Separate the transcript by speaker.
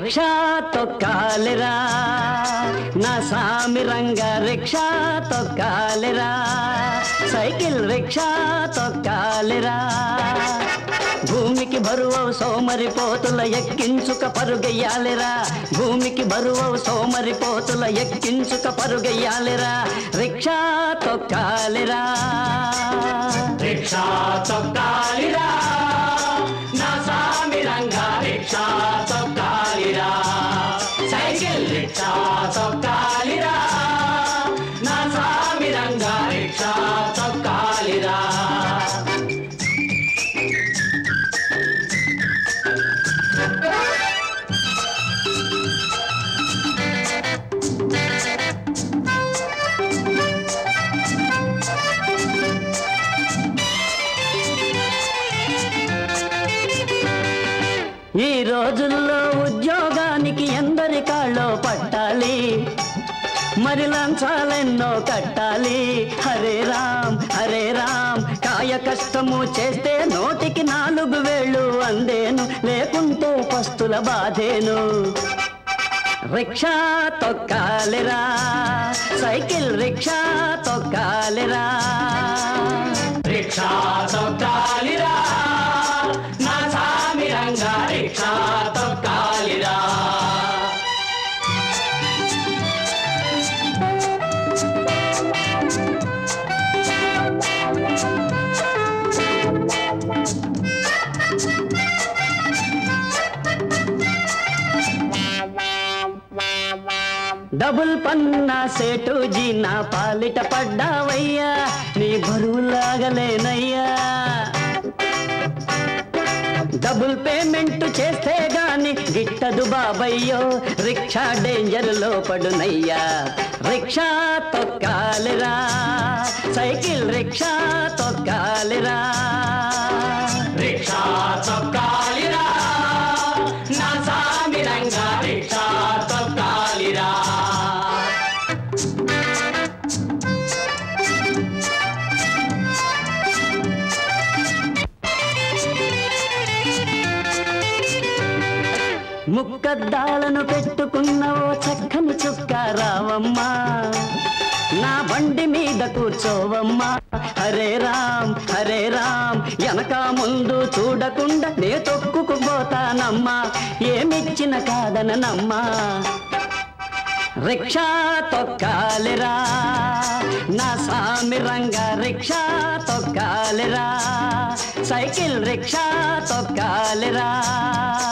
Speaker 1: rickshaw తొక్కాలిరా నా సామి రంగ రిక్షా తొక్కాలిరా సైకిల్ రిక్షా తొక్కాలిరా భూమికి బరువవు సోమరి పోతుల ఎక్కించుక పరుగెయ్యాలిరా భూమికి బరువవు సోమరి పోతుల ఎక్కించుక పరుగెయ్యాలిరా రిక్షా తొక్కాలిరా
Speaker 2: రిక్షా తొక్కాలిరా నా సామి రంగా రిక్షా తొక్కాలిరా సైకిల్ రిక్షా తొక్కాలిరా నా సామి రంగా రిక్షా తొక్కాలిరా
Speaker 1: ఈ రోజుల్లో ఉద్యోగానికి ఎందరి కాళ్ళో పట్టాలి మరి లంచాలెన్నో కట్టాలి హరే రామ్ హరే రామ్ కాయ కష్టము చేస్తే నోటికి నాలుగు వేళ్ళు అందేను లేకుంటే పస్తుల బాధేను రిక్షా తొక్కాలిరా సైకిల్ రిక్షా తొక్కాలిరా
Speaker 2: రిక్షా తొక్కాలిరా నా సామి రంగా రిక్షా తొక్కాలిరా
Speaker 1: డబుల్ పన్నా సేటు జీ నా పాలిట పడ్డావయ్యా నీ బరువులాగలేనయ్యా డబుల్ పేమెంట్ చేస్తే గాని గిట్టదు బాబయ్యో రిక్షా డేంజర్ లో పడునయ్యా రిక్షా తొక్కాలిరా సైకిల్ రిక్షా తొక్కాలిరా
Speaker 2: రిక్షా తొక్కాలిరా నా సామి రంగా రిక్షా తొక్కాలిరా
Speaker 1: ముక్కద్దాలను పెట్టుకున్న ఓ చక్కని చుక్క రావమ్మా నా బండి మీద కూర్చోవమ్మా హరే రామ్ హరే రామ్ వెనక ముందు చూడకుండా నే తొక్కుకుపోతానమ్మా ఏమిచ్చిన కాదననమ్మా రిక్షా తొక్కాలిరా నా సామి రంగ రిక్షా తొక్కాలిరా సైకిల్ రిక్షా తొక్కాలిరా